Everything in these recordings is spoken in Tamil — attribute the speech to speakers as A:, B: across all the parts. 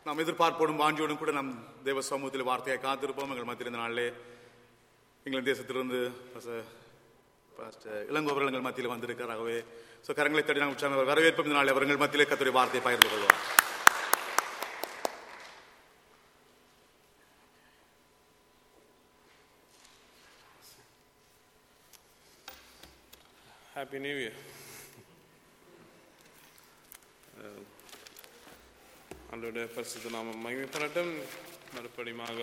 A: நாம் எதிர்பார்ப்போடும் வாஞ்சியோடும் கூட நம் தேவ சமூகத்தில் வார்த்தையை காத்திருப்போம் எங்கள் மத்தியில் இந்த நாளிலே இங்கிலாந்து தேசத்திலிருந்து பாஸ்டர் பாஸ்டர் இளங்கோ அவர்கள் எங்கள் மத்தியில் வந்திருக்கிறார் ஆகவே ஸோ கரங்களை தட்டி நாங்கள் உற்சாக வரவேற்போம் இந்த நாளில் அவர்கள் மத்தியிலே கத்துடைய வார்த்தையை பகிர்ந்து கொள்வார்
B: Happy New Year. அஹ், ஆண்டவருடைய பரிசுத்த நாமம் மகிமைப்படட்டும் மறுபடியுமாக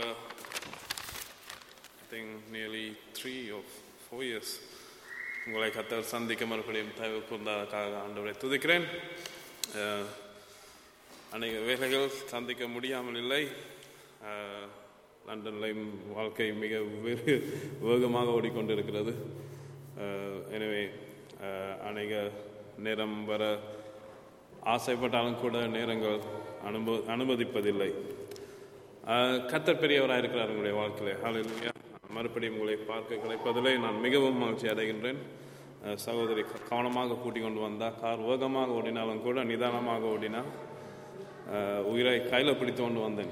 B: I think nearly three or four years உங்களை கத்தர் சந்திக்க மறுபடியும் தேவை கூர்ந்ததற்காக ஆண்டவரை துதிக்கிறேன் அஹ், அநேக வேலைகள் சந்திக்க முடியாமல் இல்லை அஹ், லண்டன்லையும் வாழ்க்கை மிக வெகு வேகமாக ஓடிக்கொண்டிருக்கிறது அஹ், எனவே அஹ், அநேக நேரம் வர ஆசைப்பட்டாலும் கூட நேரங்கள் அனுப அனுமதிப்பதில்லை அஹ், கர்த்தர் பெரியவராக இருக்கிறார் உங்களுடைய வாழ்க்கையிலே ஹalleluya மறுபடியும் உங்களை பார்க்க கிடைப்பதிலே நான் மிகவும் மகிழ்ச்சி அடைகின்றேன் அஹ், சகோதரி க- கவனமாக கூட்டிக் கொண்டு வந்தா கார் வேகமாக ஓடினாலும் கூட நிதானமாக ஓடினா அஹ், உயிரை கையில் பிடித்து கொண்டு வந்தேன்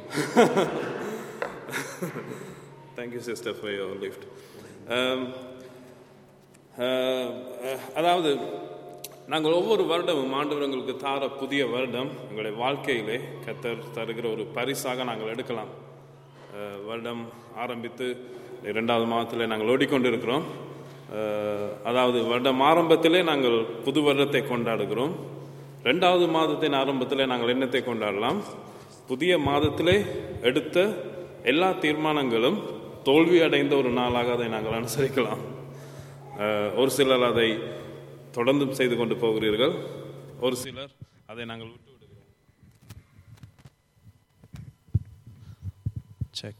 B: thank you sister for your lift அதாவது நாங்கள் ஒவ்வொரு வருடமும் ஆண்டவர்களுக்கு தார புதிய வருடம் எங்களுடைய வாழ்க்கையிலே கத்தர் தருகிற ஒரு பரிசாக நாங்கள் எடுக்கலாம் அஹ், வருடம் ஆரம்பித்து இரண்டாவது மாதத்தில் நாங்கள் ஓடிக்கொண்டிருக்கிறோம் அஹ், அதாவது வருடம் ஆரம்பத்திலே நாங்கள் புது வருடத்தை கொண்டாடுகிறோம் ரெண்டாவது மாதத்தின் ஆரம்பத்திலே நாங்கள் என்னத்தை கொண்டாடலாம் புதிய மாதத்திலே எடுத்த எல்லா தீர்மானங்களும் தோல்வி அடைந்த ஒரு நாளாக அதை நாங்கள் அனுசரிக்கலாம் அஹ், ஒரு சிலர் அதை தொடர்ந்து செய்து கொண்டு போகிறீர்கள் ஒரு சிலர் அதை நாங்கள் விட்டு விடுகிறோம் செக்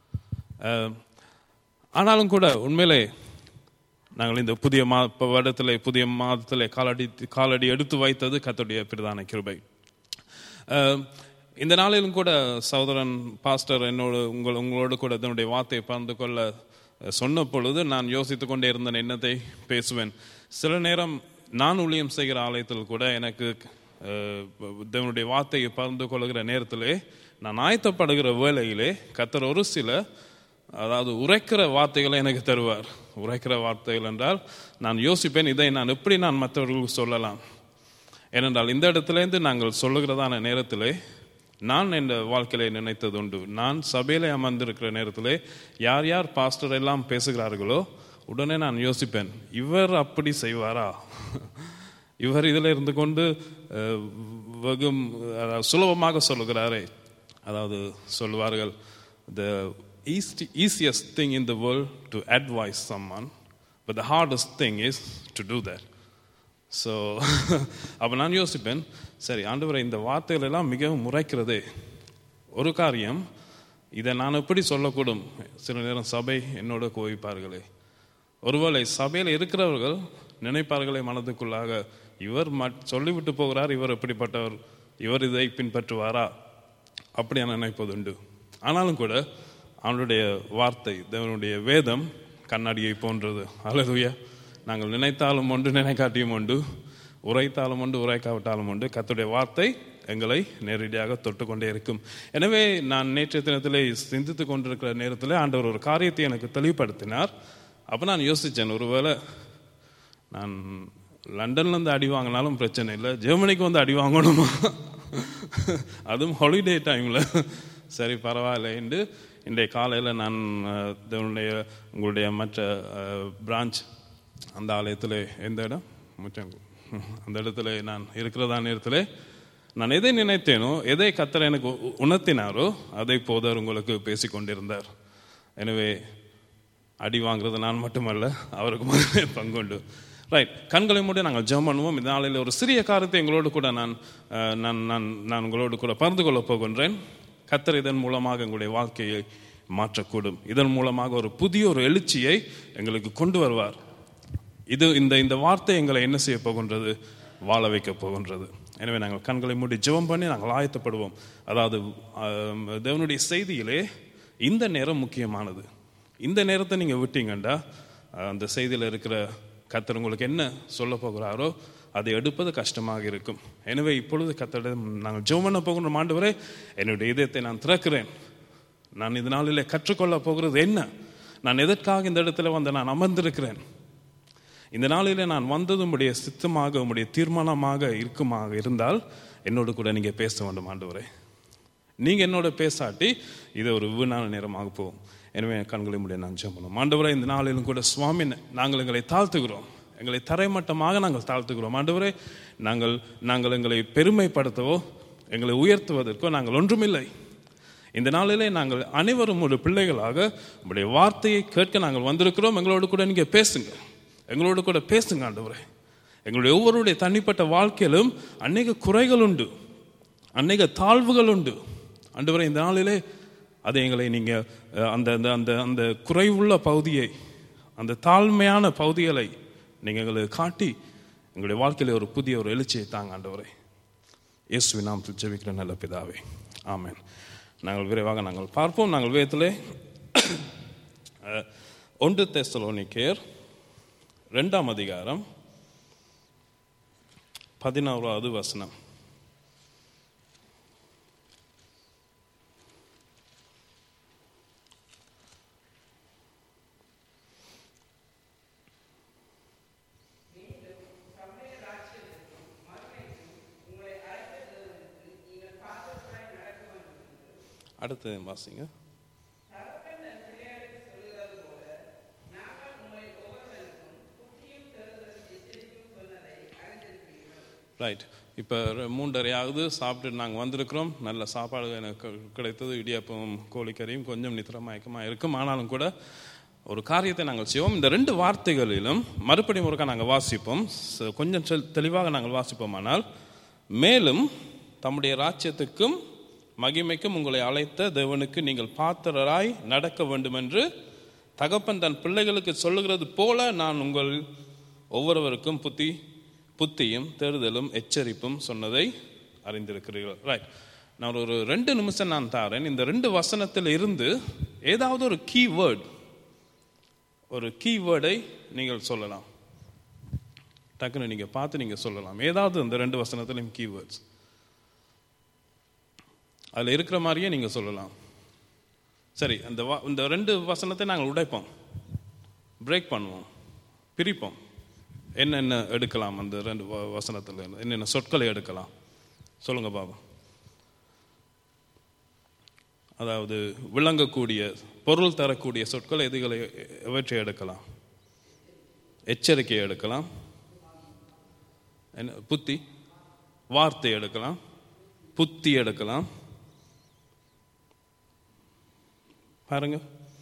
B: ஆனாலும் கூட உண்மையிலே நாங்கள் இந்த புதிய மா இப்ப வருடத்திலே புதிய மாதத்திலே காலடி காலடி எடுத்து வைத்தது கத்துடைய பிரதான கிருபை அஹ், இந்த நாளிலும் கூட சகோதரன் பாஸ்டர் என்னோடு உங்கள் உங்களோடு கூட இதனுடைய வார்த்தையை பகிர்ந்து கொள்ள அஹ், சொன்ன பொழுது நான் யோசித்து கொண்டே இருந்த என்னத்தை பேசுவேன் சில நேரம் நான் ஊழியம் செய்கிற ஆலயத்தில் கூட எனக்கு அஹ், தேவனுடைய வார்த்தையை பகிர்ந்து கொள்கிற நேரத்திலே நான் ஆயத்தப்படுகிற வேளையிலே கத்தர் ஒரு சில அதாவது உரைக்கிற வார்த்தைகளை எனக்கு தருவார் உரைக்கிற வார்த்தைகள் என்றால் நான் யோசிப்பேன் இதை நான் எப்படி நான் மற்றவர்களுக்கு சொல்லலாம் ஏனென்றால் இந்த இடத்துலேருந்து நாங்கள் சொல்லுகிறதான நேரத்திலே நான் என் வாழ்க்கையிலே நினைத்தது உண்டு நான் சபையிலே அமர்ந்திருக்கிற நேரத்திலே யார் யார் பாஸ்டர் எல்லாம் பேசுகிறார்களோ உடனே நான் யோசிப்பேன் இவர் அப்படி செய்வாரா இவர் இதில் இருந்து கொண்டு அஹ், வெகும் அதாவது சுலபமாக சொல்லுகிறாரே அதாவது சொல்லுவார்கள் the east, easiest thing in the world to advise someone but the hardest thing is to do that so அப்போ நான் யோசிப்பேன் சரி ஆண்டவரை இந்த வார்த்தைகள் எல்லாம் மிகவும் முறைக்கிறதே ஒரு காரியம் இதை நான் எப்படி சொல்லக்கூடும் சில நேரம் சபை என்னோட கோவிப்பார்களே ஒருவேளை சபையில் இருக்கிறவர்கள் நினைப்பார்களே மனதுக்குள்ளாக இவர் மட் சொல்லிவிட்டு போகிறார் இவர் எப்படிப்பட்டவர் இவர் இதை பின்பற்றுவாரா அப்படி நான் நினைப்பதுண்டு ஆனாலும் கூட அவனுடைய வார்த்தை தேவனுடைய வேதம் கண்ணாடியை போன்றது அழகுயா நாங்கள் நினைத்தாலும் உண்டு நினைக்காட்டியும் உண்டு உரைத்தாலும் உண்டு உரைக்காவிட்டாலும் உண்டு கர்த்தருடைய வார்த்தை எங்களை நேரடியாக தொட்டுக்கொண்டே இருக்கும் எனவே நான் நேற்றைய தினத்திலே சிந்தித்து கொண்டிருக்கிற நேரத்தில் ஆண்டவர் ஒரு காரியத்தை எனக்கு தெளிவுபடுத்தினார் அப்போ நான் யோசித்தேன் ஒருவேளை நான் லண்டன்ல இருந்து அடி வாங்கினாலும் பிரச்சனை இல்லை ஜெர்மனிக்கு வந்து அடி வாங்கணுமா அதுவும் ஹாலிடே டைமில் சரி பரவாயில்ல என்று இன்றைய காலையில் நான் அஹ், இதனுடைய உங்களுடைய மற்ற பிரான்ச் அந்த ஆலயத்தில் எந்த இடம் முச்சம் அந்த இடத்துல நான் இருக்கிறதா நேரத்தில் நான் எதை நினைத்தேனோ எதை கத்தர் எனக்கு உ- உணர்த்தினாரோ அதை போதர் உங்களுக்கு பேசி கொண்டிருந்தார் எனவே அடி வாங்குறது நான் மட்டுமல்ல அவருக்கு முதலே பங்குண்டு ரைட் கண்களை மூடி நாங்கள் ஜெபம் பண்ணுவோம் இந்த நாளில் ஒரு சிறிய காரியத்தை எங்களோடு கூட நான் அஹ், நான் நான் நான் உங்களோடு கூட பகிர்ந்து கொள்ளப் போகின்றேன் கத்தர் இதன் மூலமாக எங்களுடைய வாழ்க்கையை மாற்றக்கூடும் இதன் மூலமாக ஒரு புதிய ஒரு எழுச்சியை எங்களுக்கு கொண்டு வருவார் இது இந்த இந்த வார்த்தை எங்களை என்ன செய்ய போகின்றது வாழ வைக்க போகின்றது எனவே நாங்கள் கண்களை மூடி ஜெபம் பண்ணி நாங்கள் ஆயத்தப்படுவோம் அதாவது ஆம், தேவனுடைய செய்தியிலே இந்த நேரம் முக்கியமானது இந்த நேரத்தை நீங்கள் விட்டீங்கண்டா அஹ், அந்த செய்தியில் இருக்கிற கர்த்தர் உங்களுக்கு என்ன சொல்ல போகிறாரோ அதை எடுப்பது கஷ்டமாக இருக்கும் எனவே இப்பொழுது கத்தரிடம் நாங்கள் ஜெபம் பண்ண போகிற ஆண்டவரே என்னுடைய இதயத்தை நான் திறக்கிறேன் நான் இது நாளிலே கற்றுக்கொள்ள போகிறது என்ன நான் எதற்காக இந்த இடத்துல வந்து நான் அமர்ந்திருக்கிறேன் இந்த நாளிலே நான் வந்தது உடைய சித்தமாக உடைய தீர்மானமாக இருக்குமாக இருந்தால் என்னோடு கூட நீங்க பேச வேண்டும் ஆண்டவரே நீங்க என்னோட பேசாட்டி இது ஒரு வீணான நேரமாக போகும் எனவே என் கண்களை முடிய நான் ஜெபம் ஆண்டவரே இந்த நாளிலும் கூட சுவாமி நாங்கள் எங்களை தாழ்த்துகிறோம் எங்களை தரைமட்டமாக நாங்கள் தாழ்த்துகிறோம் ஆண்டவரே நாங்கள் நாங்கள் எங்களை பெருமைப்படுத்தவோ எங்களை உயர்த்துவதற்கோ நாங்கள் ஒன்றுமில்லை இந்த நாளிலே நாங்கள் அனைவரும் ஒரு பிள்ளைகளாக உங்களுடைய வார்த்தையை கேட்க நாங்கள் வந்திருக்கிறோம் எங்களோடு கூட நீங்க பேசுங்க எங்களோடு கூட பேசுங்க ஆண்டவரே எங்களுடைய ஒவ்வொருடைய தனிப்பட்ட வாழ்க்கையிலும் அநேக குறைகள் உண்டு அநேக தாழ்வுகள் உண்டு ஆண்டவரே இந்த நாளிலே அதை எங்களை நீங்க அஹ், அந்த அந்த அந்த அந்த குறைவுள்ள பகுதியை அந்த தாழ்மையான பகுதிகளை நீங்க எங்களுக்கு காட்டி எங்களுடைய வாழ்க்கையில ஒரு புதிய ஒரு எழுச்சியை தாங்க ஆண்டவரே இயேசுவின் நாமத்தில் ஜெபிக்கிற நல்ல பிதாவே ஆமென் நாங்கள் விரைவாக நாங்கள் பார்ப்போம் நாங்கள் வேதத்திலே அஹ், ஒன்று தெசலோனிக்கேர் ரெண்டாம் அதிகாரம் பதினோராவது வசனம் அடுத்து வாசிங்க ரைட் இப்போ மூன்றரை ஆகுது சாப்பிட்டு நாங்கள் வந்திருக்கிறோம் நல்ல சாப்பாடு எனக்கு கிடைத்தது இடியாப்பம் கோழிக்கறியும் கொஞ்சம் நித்திர மயக்கமாக இருக்கும் ஆனாலும் கூட ஒரு காரியத்தை நாங்கள் செய்வோம் இந்த ரெண்டு வார்த்தைகளிலும் மறுபடியும் ஒருக்கா நாங்கள் வாசிப்போம் ச- கொஞ்சம் செல்- தெளிவாக நாங்கள் வாசிப்போமானால் மேலும் தம்முடைய ராஜ்யத்துக்கும் மகிமைக்கும் உங்களை அழைத்த தேவனுக்கு நீங்கள் பாத்திரராய் நடக்க வேண்டும் என்று தகப்பன் தன் பிள்ளைகளுக்கு சொல்லுகிறது போல நான் உங்கள் ஒவ்வொருவருக்கும் புத்தி புத்தியும் தேறுதலும் எச்சரிப்பும் சொன்னதை அறிந்திருக்கிறீர்கள் ரைட் நான் ஒரு ரெண்டு நிமிஷம் நான் தாரேன் இந்த ரெண்டு வசனத்தில் இருந்து ஏதாவது ஒரு கீ வேர்ட் ஒரு கீ வேர்டை நீங்கள் சொல்லலாம் டக்குன்னு நீங்க பார்த்து நீங்க சொல்லலாம் ஏதாவது இந்த ரெண்டு வசனத்திலும் கீ வேர்ட்ஸ் அதுல இருக்கிற மாதிரியே நீங்க சொல்லலாம் சரி அந்த வ- இந்த ரெண்டு வசனத்தை நாங்கள் உடைப்போம் பிரேக் பண்ணுவோம் பிரிப்போம் என்னென்ன எடுக்கலாம் அந்த ரெண்டு வ- வசனத்துல இருந்து என்னென்ன சொற்களை எடுக்கலாம் சொல்லுங்க பாபா அதாவது விளங்கக்கூடிய பொருள் தரக்கூடிய சொற்கள் எதுகளை எவற்றை எடுக்கலாம் எச்சரிக்கை எடுக்கலாம் என்ன புத்தி வார்த்தை எடுக்கலாம் புத்தி எடுக்கலாம் பாருங்க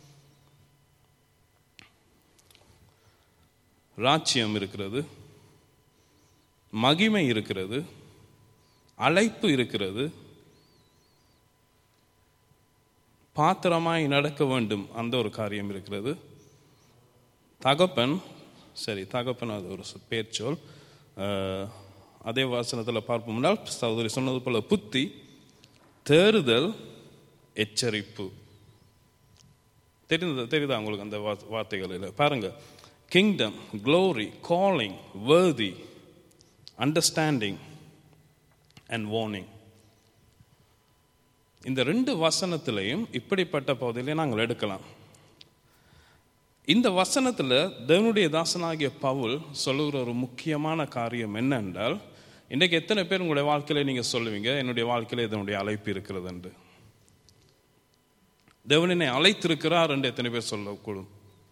B: ராஜ்யம் இருக்கிறது மகிமை இருக்கிறது அழைப்பு இருக்கிறது பாத்திரமாய் நடக்க வேண்டும் அந்த ஒரு காரியம் இருக்கிறது தகப்பன் சரி தகப்பன் அது ஒரு சொ- பேர்ச்சொல் அஹ், அதே வாசனத்தில் பார்ப்போம்னால் சகோதரி சொன்னது போல புத்தி தேறுதல் எச்சரிப்பு தெரிந்தது தெரியுதா உங்களுக்கு அந்த வா- வார்த்தைகளில் பாருங்க kingdom glory calling worthy understanding and warning இந்த ரெண்டு வசனத்திலையும் இப்படிப்பட்ட பகுதியிலே நாங்கள் எடுக்கலாம் இந்த வசனத்தில் தேவனுடைய தாசனாகிய பவுல் சொல்லுகிற ஒரு முக்கியமான காரியம் என்னென்றால் இன்றைக்கு எத்தனை பேர் உங்களுடைய வாழ்க்கையில நீங்க சொல்லுவீங்க என்னுடைய வாழ்க்கையில இதனுடைய அழைப்பு இருக்கிறது என்று தேவன் என்னை அழைத்திருக்கிறார் என்று எத்தனை பேர் சொல்லக்கூடும்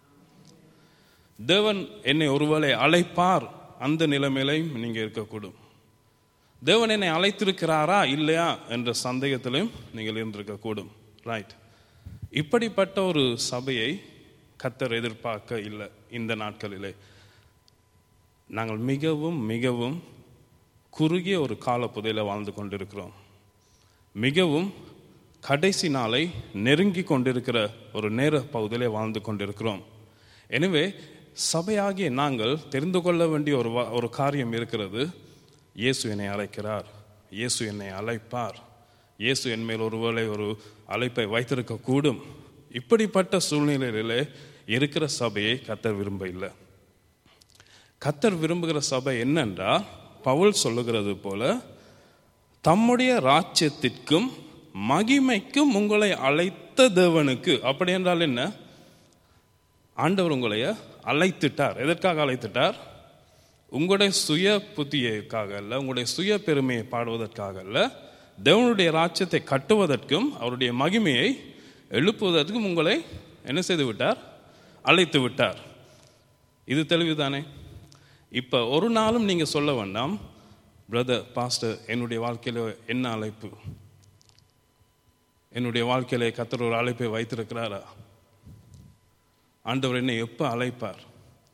B: தேவன் என்னை ஒருவேளை அழைப்பார் அந்த நிலைமையிலையும் நீங்க இருக்கக்கூடும் தேவன் என்னை அழைத்திருக்கிறாரா இல்லையா என்ற சந்தேகத்திலும் நீங்கள் இருந்திருக்க கூடும் ரைட் இப்படிப்பட்ட ஒரு சபையை கத்தர் எதிர்பார்க்க இல்லை இந்த நாட்களிலே நாங்கள் மிகவும் மிகவும் குறுகிய ஒரு காலப்புதையில வாழ்ந்து கொண்டிருக்கிறோம் மிகவும் கடைசி நாளை நெருங்கி கொண்டிருக்கிற ஒரு நேர பகுதியிலே வாழ்ந்து கொண்டிருக்கிறோம் எனவே சபையாகிய நாங்கள் தெரிந்து கொள்ள வேண்டிய ஒரு வா- ஒரு காரியம் இருக்கிறது இயேசு என்னை அழைக்கிறார் இயேசு என்னை அழைப்பார் இயேசு என் மேல் ஒருவேளை ஒரு அழைப்பை வைத்திருக்க கூடும் இப்படிப்பட்ட சூழ்நிலையிலே இருக்கிற சபையை கத்தர் விரும்ப இல்லை கத்தர் விரும்புகிற சபை என்னென்றா பவுல் சொல்லுகிறது போல தம்முடைய ராஜ்யத்திற்கும் மகிமைக்கும் உங்களை அழைத்த தேவனுக்கு அப்படி என்றால் என்ன ஆண்டவர் உங்களை அழைத்துட்டார் எதற்காக அழைத்துட்டார் உங்களுடைய சுய புத்தியைக்காக அல்ல உங்களுடைய சுய பெருமையை பாடுவதற்காக அல்ல தேவனுடைய ராஜ்யத்தை கட்டுவதற்கும் அவருடைய மகிமையை எழுப்புவதற்கும் உங்களை என்ன செய்து விட்டார் அழைத்து விட்டார் இது தெளிவுதானே இப்போ ஒரு நாளும் நீங்கள் சொல்ல வேண்டாம் பிரதர் பாஸ்டர் என்னுடைய வாழ்க்கையில் என்ன அழைப்பு என்னுடைய வாழ்க்கையில கத்தர் ஒரு அழைப்பை வைத்திருக்கிறாரா ஆண்டவர் என்னை எப்போ அழைப்பார்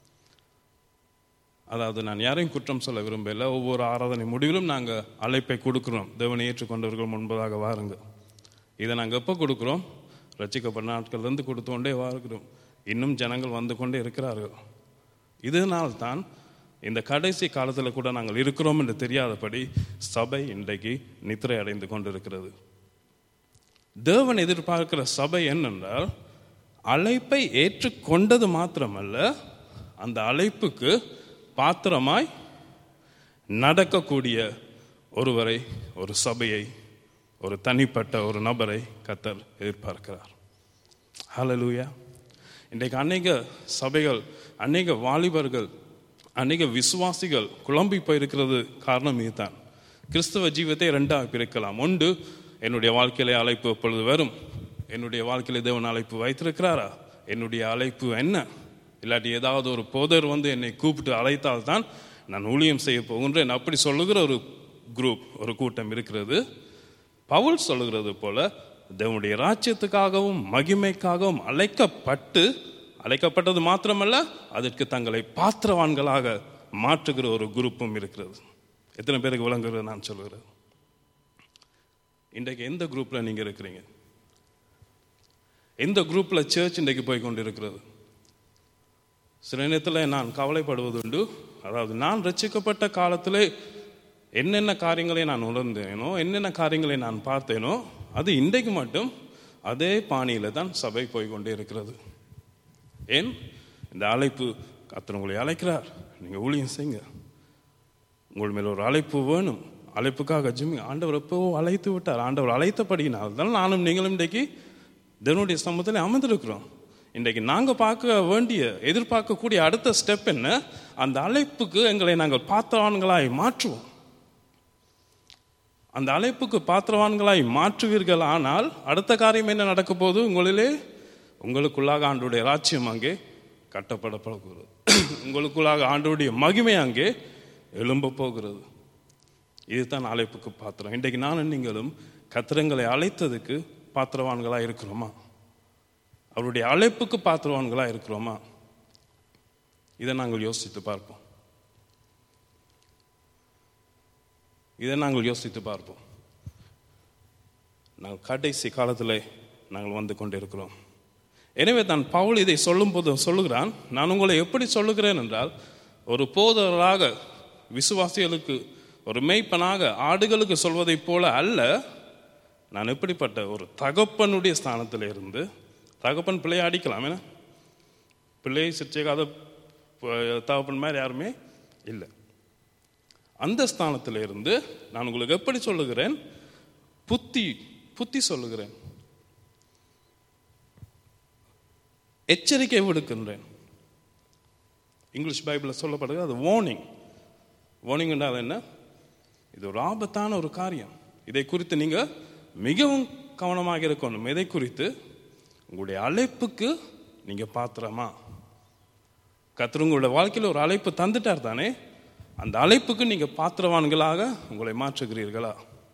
B: அதாவது நான் யாரையும் குற்றம் சொல்ல விரும்பல ஒவ்வொரு ஆராதனை முடிவிலும் நாங்கள் அழைப்பை கொடுக்குறோம் தேவனை ஏற்றுக்கொண்டவர்கள் முன்பதாக வாருங்க இதை நாங்கள் எப்போ கொடுக்குறோம் ரசிக்கப்பட்ட நாட்கள்லேருந்து கொடுத்து கொண்டே வாருகிறோம் இன்னும் ஜனங்கள் வந்து கொண்டே இருக்கிறார்கள் இதனால் தான் இந்த கடைசி காலத்தில் கூட நாங்கள் இருக்கிறோம் என்று தெரியாதபடி சபை இன்றைக்கு நித்திரை அடைந்து கொண்டிருக்கிறது தேவன் எதிர்பார்க்கிற சபை என்னென்றால் அழைப்பை ஏற்றுக்கொண்டது மாத்திரமல்ல அந்த அழைப்புக்கு பாத்திரமாய் நடக்கக்கூடிய ஒருவரை ஒரு சபையை ஒரு தனிப்பட்ட ஒரு நபரை கத்தர் எதிர்பார்க்கிறார் ஹalleluya இன்றைக்கு அநேக சபைகள் அநேக வாலிபர்கள் அநேக விசுவாசிகள் குழம்பி போயிருக்கிறது காரணம் இதுதான் கிறிஸ்தவ ஜீவத்தை ரெண்டாக பிரிக்கலாம் ஒன்று என்னுடைய வாழ்க்கையிலே அழைப்பு எப்பொழுது வரும் என்னுடைய வாழ்க்கையில தேவன் அழைப்பு வைத்திருக்கிறாரா என்னுடைய அழைப்பு என்ன இல்லாட்டி ஏதாவது ஒரு போதர் வந்து என்னை கூப்பிட்டு அழைத்தால் தான் நான் ஊழியம் செய்ய போகின்றேன் அப்படி சொல்லுகிற ஒரு குரூப் ஒரு கூட்டம் இருக்கிறது பவுல் சொல்லுகிறது போல தேவனுடைய ராஜ்யத்துக்காகவும் மகிமைக்காகவும் அழைக்கப்பட்டு அழைக்கப்பட்டது மாத்திரமல்ல அதற்கு தங்களை பாத்திரவான்களாக மாற்றுகிற ஒரு குரூப்பும் இருக்கிறது எத்தனை பேருக்கு விளங்குகிறது நான் சொல்லுகிறேன் இன்றைக்கு எந்த குரூப்ல நீங்க இருக்கிறீங்க எந்த குரூப்ல சர்ச் இன்றைக்கு போய் கொண்டு இருக்கிறது சில நேரத்தில் நான் கவலைப்படுவது உண்டு அதாவது நான் ரட்சிக்கப்பட்ட காலத்திலே என்னென்ன காரியங்களை நான் உணர்ந்தேனோ என்னென்ன காரியங்களை நான் பார்த்தேனோ அது இன்றைக்கு மட்டும் அதே பாணியில தான் சபை போய் கொண்டே இருக்கிறது ஏன் இந்த அழைப்பு கத்தர் உங்களை அழைக்கிறார் நீங்கள் ஊழியம் செய்யுங்க உங்கள் மேல் ஒரு அழைப்பு வேணும் அழைப்புக்காக ஜிம்மி ஆண்டவர் எப்போ அழைத்து விட்டார் ஆண்டவர் அழைத்தபடியினால் தான் நானும் நீங்களும் இன்றைக்கு தேவனுடைய சமூகத்தில் அமர்ந்திருக்கிறோம் இன்றைக்கு நாங்கள் பார்க்க வேண்டிய எதிர்பார்க்கக்கூடிய அடுத்த ஸ்டெப் என்ன அந்த அழைப்புக்கு எங்களை நாங்கள் பாத்திரவான்களாய் மாற்றுவோம் அந்த அழைப்புக்கு பாத்திரவான்களாய் மாற்றுவீர்கள் ஆனால் அடுத்த காரியம் என்ன நடக்க போகுது உங்களிலே உங்களுக்குள்ளாக ஆண்டுடைய ராஜ்யம் அங்கே கட்டப்பட போகிறது உங்களுக்குள்ளாக ஆண்டுடைய மகிமை அங்கே எழும்ப போகிறது இதுதான் அழைப்புக்கு பாத்திரம் இன்றைக்கு நானும் நீங்களும் கத்திரங்களை அழைத்ததுக்கு பாத்திரவான்களா இருக்கிறோமா அவருடைய அழைப்புக்கு பாத்திரவான்களா இருக்கிறோமா இதை நாங்கள் யோசித்து பார்ப்போம் இதை நாங்கள் யோசித்து பார்ப்போம் நாங்கள் கடைசி காலத்தில் நாங்கள் வந்து கொண்டிருக்கிறோம் எனவே தான் பவுல் இதை சொல்லும்போது சொல்லுகிறான் நான் உங்களை எப்படி சொல்லுகிறேன் என்றால் ஒரு போதராக விசுவாசிகளுக்கு ஒரு மெய்ப்பனாக ஆடுகளுக்கு சொல்வதைப் போல அல்ல நான் எப்படிப்பட்ட ஒரு தகப்பனுடைய ஸ்தானத்தில் இருந்து தகப்பன் பிள்ளையை அடிக்கலாம் என்ன பிள்ளையை சிரிச்சேக்காத தகப்பன் மாதிரி யாருமே இல்லை அந்த ஸ்தானத்தில் இருந்து நான் உங்களுக்கு எப்படி சொல்லுகிறேன் புத்தி புத்தி சொல்லுகிறேன் எச்சரிக்கை விடுக்கின்றேன் இங்கிலீஷ் பைபிளில் சொல்லப்படுகிறது அது வார்னிங் வார்னிங் என்றால் என்ன இது ஒரு ஆபத்தான ஒரு காரியம் இதை குறித்து நீங்கள் மிகவும் கவனமாக இருக்கணும் இதை குறித்து உங்களுடைய அழைப்புக்கு நீங்கள் பாத்திரமா கத்திர உங்களுடைய வாழ்க்கையில் ஒரு அழைப்பு தந்துட்டார் தானே அந்த அழைப்புக்கு நீங்கள் பாத்திரவான்களாக உங்களை மாற்றுகிறீர்களா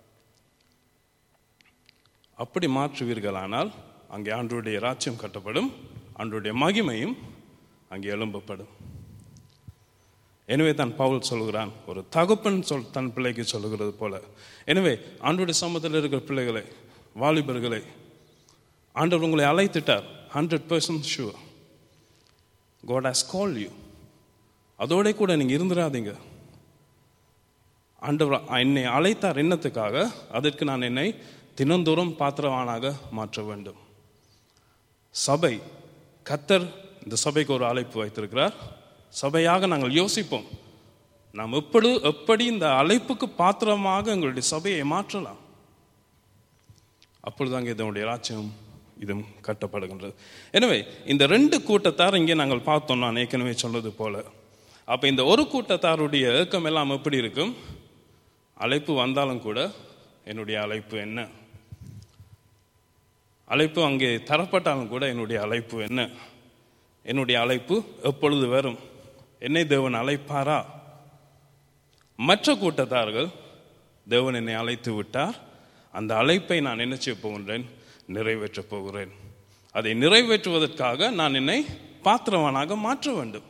B: அப்படி மாற்றுவீர்களானால் அங்கே ஆண்டருடைய ராஜ்யம் கட்டப்படும் ஆண்டருடைய மகிமையும் அங்கே எழும்பப்படும் எனவே தான் பவுல் சொல்கிறான் ஒரு தகப்பன் சொல் தன் பிள்ளைக்கு சொல்லுகிறது போல எனவே ஆண்டோடைய சமூகத்தில் இருக்கிற பிள்ளைகளை வாலிபர்களை ஆண்டவர் உங்களை அழைத்துட்டார் hundred percent sure God has call you அதோட கூட நீங்கள் இருந்துடாதீங்க ஆண்டவர் என்னை அழைத்தார் எண்ணத்துக்காக அதற்கு நான் என்னை தினந்தோறும் பாத்திரவானாக மாற்ற வேண்டும் சபை கத்தர் இந்த சபைக்கு ஒரு அழைப்பு வைத்திருக்கிறார் சபையாக நாங்கள் யோசிப்போம் நாம் எப்படி எப்படி இந்த அழைப்புக்கு பாத்திரமாக எங்களுடைய சபையை மாற்றலாம் அப்பொழுதாங்க இதனுடைய ராஜ்யம் இதுவும் கட்டப்படுகின்றது எனவே இந்த ரெண்டு கூட்டத்தார் இங்கே நாங்கள் பார்த்தோம் நான் ஏற்கனவே சொன்னது போல அப்ப இந்த ஒரு கூட்டத்தாருடைய ஏக்கம் எல்லாம் எப்படி இருக்கும் அழைப்பு வந்தாலும் கூட என்னுடைய அழைப்பு என்ன அழைப்பு அங்கே தரப்பட்டாலும் கூட என்னுடைய அழைப்பு என்ன என்னுடைய அழைப்பு எப்பொழுது வரும் என்னை தேவன் அழைப்பாரா மற்ற கூட்டத்தார்கள் தேவன் என்னை அழைத்து விட்டார் அந்த அழைப்பை நான் என்ன செய்ய போகின்றேன் நிறைவேற்றப் போகிறேன் அதை நிறைவேற்றுவதற்காக நான் என்னை பாத்திரவானாக மாற்ற வேண்டும்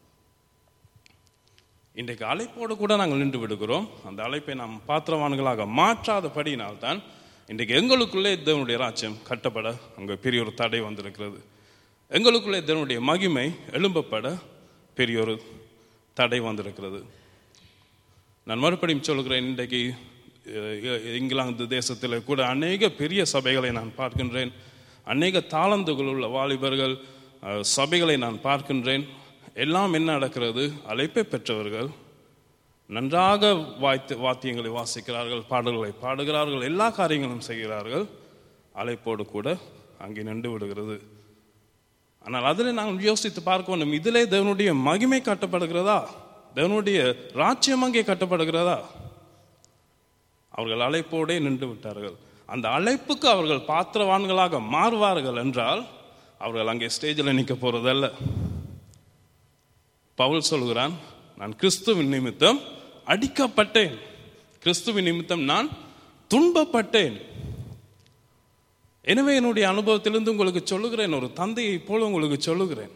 B: இன்றைக்கு அழைப்போடு கூட நாங்கள் நின்று விடுகிறோம் அந்த அழைப்பை நாம் பாத்திரவான்களாக மாற்றாதபடியினால்தான் இன்றைக்கு எங்களுக்குள்ளே தேவனுடைய ராஜ்யம் கட்டப்பட அங்கே பெரிய ஒரு தடை வந்திருக்கிறது எங்களுக்குள்ளே தேவனுடைய மகிமை எழும்பப்பட பெரிய ஒரு தடை வந்திருக்கிறது நான் மறுபடியும் சொல்கிறேன் இன்றைக்கு அஹ், இங்கிலாந்து தேசத்தில் கூட அநேக பெரிய சபைகளை நான் பார்க்கின்றேன் அநேக தாளந்துகள் உள்ள வாலிபர்கள் அஹ், சபைகளை நான் பார்க்கின்றேன் எல்லாம் என்ன நடக்கிறது அழைப்பை பெற்றவர்கள் நன்றாக வாய்த்து வாத்தியங்களை வாசிக்கிறார்கள் பாடல்களை பாடுகிறார்கள் எல்லா காரியங்களும் செய்கிறார்கள் அழைப்போடு கூட அங்கே நின்று விடுகிறது ஆனால் அதில் நாங்கள் யோசித்து பார்க்க வேண்டும் இதிலே தேவனுடைய மகிமை காட்டப்படுகிறதா தேவனுடைய ராஜ்யம் அங்கே கட்டப்படுகிறதா அவர்கள் அழைப்போடே நின்று விட்டார்கள் அந்த அழைப்புக்கு அவர்கள் பாத்திரவான்களாக மாறுவார்கள் என்றால் அவர்கள் அங்கே ஸ்டேஜில் நிற்க போறதல்ல பவுல் சொல்கிறான் நான் கிறிஸ்துவின் நிமித்தம் அடிக்கப்பட்டேன் கிறிஸ்துவின் நிமித்தம் நான் துன்பப்பட்டேன் எனவே என்னுடைய அனுபவத்திலிருந்து உங்களுக்கு சொல்லுகிறேன் ஒரு தந்தையை போல உங்களுக்கு சொல்லுகிறேன்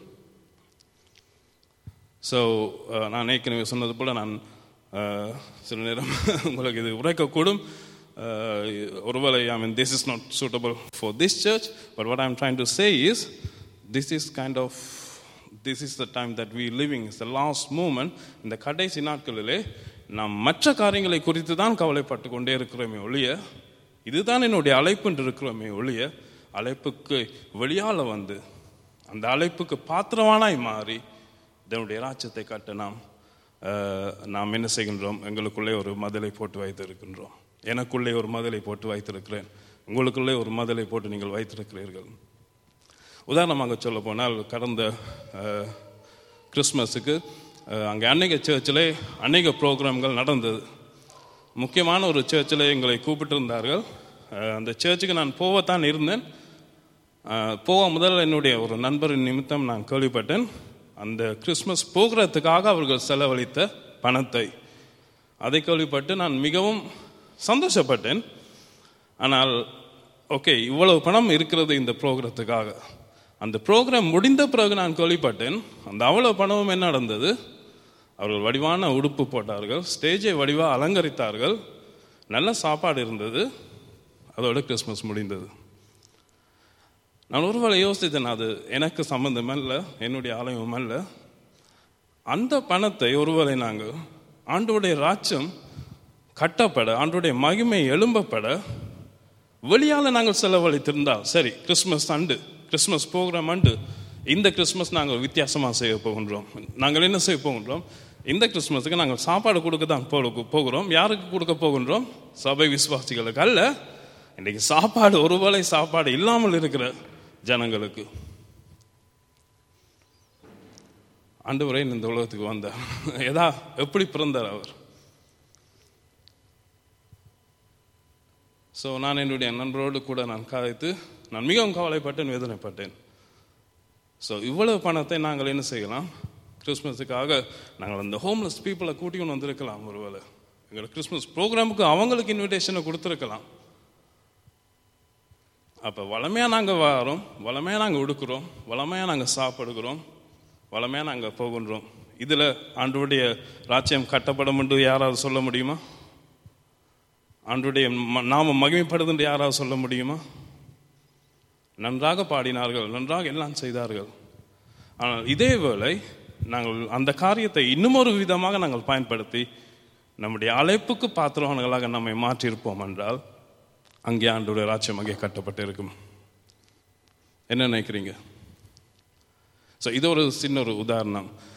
B: ஸோ நான் ஏற்கனவே சொன்னது போல் நான் அஹ், சில நேரம் உங்களுக்கு இது உரைக்கக்கூடும் அஹ், ஒருவேளை I mean this is not suitable for this church but what I'm trying to say is this is kind of this is the time that we living is the last moment இந்த கடைசி நாட்களிலே நாம் மற்ற காரியங்களை குறித்து தான் கவலைப்பட்டு கொண்டே இருக்கிறோமே ஒழிய இதுதான் என்னுடைய அழைப்புன்று இருக்கிறோமே ஒழிய அழைப்புக்கு வெளியால வந்து அந்த அழைப்புக்கு பாத்திரவானாய் மாறி இதனுடைய ராஜ்யத்தை கட்ட நாம் அஹ், நாம் என்ன செய்கின்றோம் எங்களுக்குள்ளே ஒரு மதிலை போட்டு வைத்திருக்கின்றோம் எனக்குள்ளே ஒரு மதிலை போட்டு வைத்திருக்கிறேன் உங்களுக்குள்ளே ஒரு மதிலை போட்டு நீங்கள் வைத்திருக்கிறீர்கள் உதாரணமாக சொல்ல போனால் கடந்த அஹ், கிறிஸ்மஸுக்கு அஹ், அங்கே அநேக சர்ச்சில் அநேக ப்ரோக்ராம்கள் நடந்தது முக்கியமான ஒரு சர்ச்சில் எங்களை கூப்பிட்டிருந்தார்கள் அஹ், அந்த சர்ச்சுக்கு நான் போகத்தான் இருந்தேன் அஹ், போக முதல்ல என்னுடைய ஒரு நண்பரின் நிமித்தம் நான் கேள்விப்பட்டேன் அந்த கிறிஸ்மஸ் போகிறதுக்காக அவர்கள் செலவழித்த பணத்தை அதை கேள்விப்பட்டு நான் மிகவும் சந்தோஷப்பட்டேன் ஆனால் ஓகே இவ்வளவு பணம் இருக்கிறது இந்த ப்ரோக்ராத்துக்காக அந்த ப்ரோக்ராம் முடிந்த பிறகு நான் கேள்விப்பட்டேன் அந்த அவ்வளவு பணமும் என்ன நடந்தது அவர்கள் வடிவான உடுப்பு போட்டார்கள் ஸ்டேஜை வடிவாக அலங்கரித்தார்கள் நல்ல சாப்பாடு இருந்தது அதோட கிறிஸ்மஸ் முடிந்தது நான் ஒருவேளை யோசித்தேன் அது எனக்கு சம்பந்தம் அல்ல என்னுடைய ஆலயம் அல்ல அந்த பணத்தை ஒருவேளை நாங்கள் ஆண்டோடைய ராஜ்யம் கட்டப்பட ஆண்டோடைய மகிமை எழும்பப்பட வெளியால நாங்கள் செலவழித்திருந்தால் சரி கிறிஸ்மஸ் ஆண்டு கிறிஸ்மஸ் ப்ரோக்ராம் ஆண்டு இந்த கிறிஸ்மஸ் நாங்கள் வித்தியாசமாக செய்ய போகின்றோம் நாங்கள் என்ன செய்ய போகின்றோம் இந்த கிறிஸ்மஸுக்கு நாங்கள் சாப்பாடு கொடுக்க தான் போ- போகிறோம் யாருக்கு கொடுக்க போகின்றோம் சபை விசுவாசிகளுக்கு அல்ல இன்னைக்கு சாப்பாடு ஒருவேளை சாப்பாடு இல்லாமல் இருக்கிற ஜனங்களுக்கு ஆண்டவரே இந்த உலகத்துக்கு வந்தார் எதா எப்படி பிறந்தார் அவர் ஸோ நான் என்னுடைய நண்பரோடு கூட நான் கதைத்து நான் மிகவும் கவலைப்பட்டேன் வேதனைப்பட்டேன் ஸோ இவ்வளவு பணத்தை நாங்கள் என்ன செய்யலாம் கிறிஸ்மஸுக்காக நாங்கள் அந்த ஹோம்லெஸ் பீப்புளை கூட்டிக்கொண்டு வந்திருக்கலாம் ஒருவேளை எங்களோட கிறிஸ்மஸ் ப்ரோக்ராமுக்கு அவங்களுக்கு இன்விடேஷனை கொடுத்துருக்கலாம் அப்போ வளமையாக நாங்கள் வரோம் வளமையாக நாங்கள் உடுக்கிறோம் வளமையாக நாங்கள் சாப்பிடுகிறோம் வளமையாக நாங்கள் போகின்றோம் இதில் ஆண்டவருடைய ராஜ்யம் கட்டப்படும் என்று யாராவது சொல்ல முடியுமா ஆண்டுடைய நாம மகிமைப்படுது என்று யாராவது சொல்ல முடியுமா நன்றாக பாடினார்கள் நன்றாக எல்லாம் செய்தார்கள் ஆனால் இதே வேளை நாங்கள் அந்த காரியத்தை இன்னும் ஒரு விதமாக நாங்கள் பயன்படுத்தி நம்முடைய அழைப்புக்கு பாத்திரவான்களாக நம்மை மாற்றியிருப்போம் என்றால் அங்கே ஆண்டுடைய ராஜ்யம் அங்கே கட்டப்பட்டு இருக்கும் என்ன நினைக்கிறீங்க ஸோ இது ஒரு சின்ன ஒரு உதாரணம்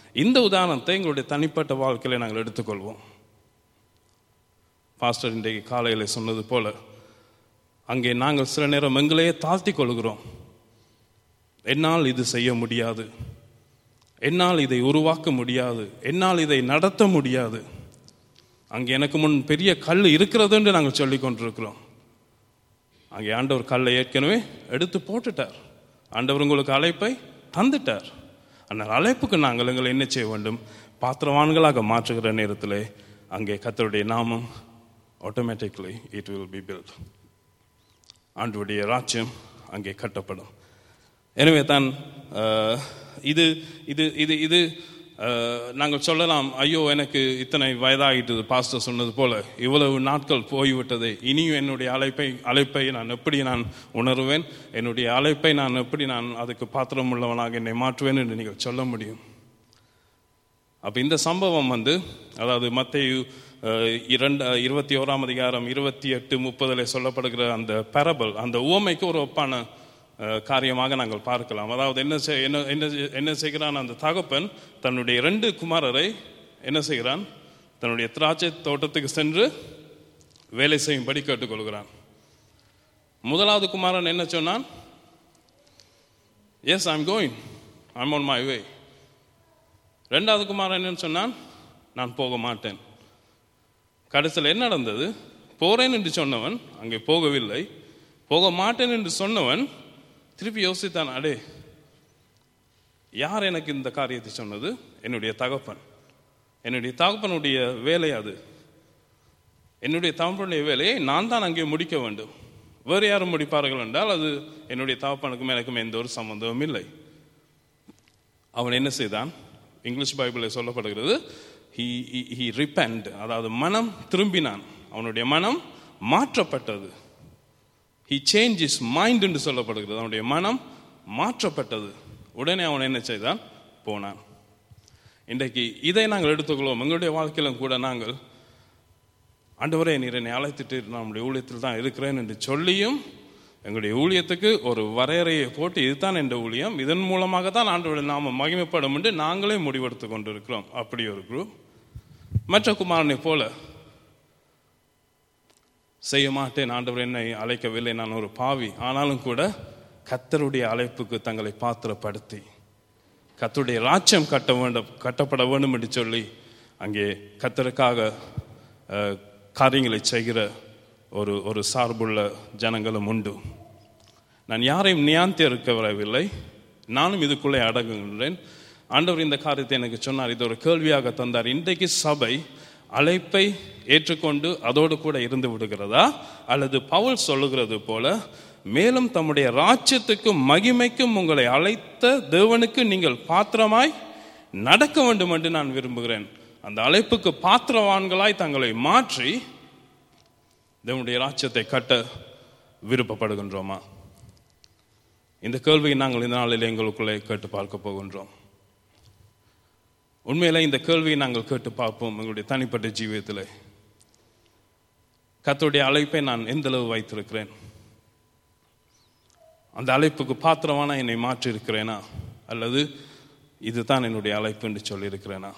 B: இந்த உதாரணத்தை எங்களுடைய தனிப்பட்ட வாழ்க்கையில நாங்கள் எடுத்துக்கொள்வோம் பாஸ்டர் இன்றைக்கு காலையில் சொன்னது போல அங்கே நாங்கள் சில நேரம் எங்களையே தாழ்த்தி கொள்கிறோம் என்னால் இது செய்ய முடியாது என்னால் இதை உருவாக்க முடியாது என்னால் இதை நடத்த முடியாது அங்கே எனக்கு முன் பெரிய கல் இருக்கிறது என்று நாங்கள் சொல்லிக் கொண்டிருக்கிறோம் அங்கே ஆண்டவர் கல்லை ஏற்கனவே எடுத்து போட்டுட்டார் ஆண்டவர் உங்களுக்கு அழைப்பை தந்துட்டார் அந்த அழைப்புக்கு நாங்கள் எங்களை என்ன செய்ய வேண்டும் பாத்திரவான்களாக மாற்றுகிற நேரத்தில் அங்கே கத்தருடைய நாமம் automatically it will be built ஆண்டுடைய ராஜ்யம் அங்கே கட்டப்படும் எனவே தான் அஹ், இது இது இது இது அஹ், நாங்கள் சொல்லலாம் ஐயோ எனக்கு இத்தனை வயதாகிட்டது பாஸ்டர் சொன்னது போல இவ்வளவு நாட்கள் போய்விட்டது இனியும் என்னுடைய அழைப்பை அழைப்பை நான் எப்படி நான் உணர்வேன் என்னுடைய அழைப்பை நான் எப்படி நான் அதுக்கு பாத்திரம் உள்ளவனாக என்னை மாற்றுவேன் என்று நீங்கள் சொல்ல முடியும் அப்போ இந்த சம்பவம் வந்து அதாவது மத்திய இரண்டு இருபத்தி ஓராம் அதிகாரம் இருபத்தி எட்டு முப்பதில் சொல்லப்படுகிற அந்த பரபல் அந்த உவமைக்கு ஒரு ஒப்பான அஹ், காரியமாக நாங்கள் பார்க்கலாம் அதாவது என்ன செய்- என்ன என்ன செய்- என்ன செய்கிறான் அந்த தகப்பன் தன்னுடைய ரெண்டு குமாரரை என்ன செய்கிறான் தன்னுடைய திராட்சை தோட்டத்துக்கு சென்று வேலை செய்யும்படி கேட்டுக்கொள்கிறான் முதலாவது குமாரன் என்ன சொன்னான் yes I'm going I'm on my way ரெண்டாவது குமாரன் என்ன சொன்னான் நான் போக மாட்டேன் கடைசியில் என்ன நடந்தது போறேன் என்று சொன்னவன் அங்கே போகவில்லை போக மாட்டேன் என்று சொன்னவன் திருப்பி யோசித்தான் அடே யார் எனக்கு இந்த காரியத்தை சொன்னது என்னுடைய தகப்பன் என்னுடைய தகப்பனுடைய வேலை அது என்னுடைய தகப்பனுடைய வேலையை நான் தான் அங்கே முடிக்க வேண்டும் வேறு யாரும் முடிப்பார்கள் என்றால் அது என்னுடைய தகப்பனுக்கும் எனக்கும் எந்த ஒரு சம்பந்தமும் இல்லை அவன் என்ன செய்தான் இங்கிலீஷ் பைபிளில் சொல்லப்படுகிறது ஹி ஹி ரிப்பண்ட் அதாவது மனம் திரும்பினான் அவனுடைய மனம் மாற்றப்பட்டது ஹி சேஞ்ச் இஸ் மைண்ட் என்று சொல்லப்படுகிறது அவனுடைய மனம் மாற்றப்பட்டது உடனே அவன் என்ன செய்தான் போனான் இன்றைக்கு இதை நாங்கள் எடுத்துக்கொள்வோம் எங்களுடைய வாழ்க்கையிலும் கூட நாங்கள் ஆண்டவரே நீர் என்னை அழைத்துட்டு நம்முடைய ஊழியத்தில் தான் இருக்கிறேன் என்று சொல்லியும் எங்களுடைய ஊழியத்துக்கு ஒரு வரையறையை போட்டு இதுதான் என்ற ஊழியம் இதன் மூலமாக தான் ஆண்டவருடைய நாம மகிமைப்படும் என்று நாங்களே முடிவெடுத்து கொண்டிருக்கிறோம் அப்படி ஒரு குரூப் மற்ற குமாரனை போல செய்ய மாட்டேன் ஆண்டவர் என்னை அழைக்கவில்லை நான் ஒரு பாவி ஆனாலும் கூட கத்தருடைய அழைப்புக்கு தங்களை பாத்திரப்படுத்தி கத்தருடைய ராஜ்யம் கட்ட வேண்டும் கட்டப்பட வேண்டும் என்று சொல்லி அங்கே கத்தருக்காக அஹ், காரியங்களை செய்கிற ஒரு ஒரு சார்புள்ள ஜனங்களும் உண்டு நான் யாரையும் நியாந்தி இருக்க வரவில்லை நானும் இதுக்குள்ளே அடங்குகின்றேன் ஆண்டவர் இந்த காரியத்தை எனக்கு சொன்னார் இது ஒரு கேள்வியாக தந்தார் இன்றைக்கு சபை அழைப்பை ஏற்றுக்கொண்டு அதோடு கூட இருந்து விடுகிறதா அல்லது பவுல் சொல்லுகிறது போல மேலும் தம்முடைய ராஜ்யத்துக்கும் மகிமைக்கும் உங்களை அழைத்த தேவனுக்கு நீங்கள் பாத்திரமாய் நடக்க வேண்டும் என்று நான் விரும்புகிறேன் அந்த அழைப்புக்கு பாத்திரவான்களாய் தங்களை மாற்றி தேவனுடைய ராஜ்யத்தை கட்ட விருப்பப்படுகின்றோமா இந்த கேள்வியை நாங்கள் இந்த நாளில் எங்களுக்குள்ளே கேட்டு பார்க்க போகின்றோம் உண்மையிலே இந்த கேள்வியை நாங்கள் கேட்டு பார்ப்போம் எங்களுடைய தனிப்பட்ட ஜீவியத்தில் கர்த்தருடைய அழைப்பை நான் எந்த அளவு வைத்திருக்கிறேன் அந்த அழைப்புக்கு பாத்திரமான என்னை மாற்றி இருக்கிறேனா அல்லது இதுதான் என்னுடைய அழைப்பு என்று சொல்லியிருக்கிறேனா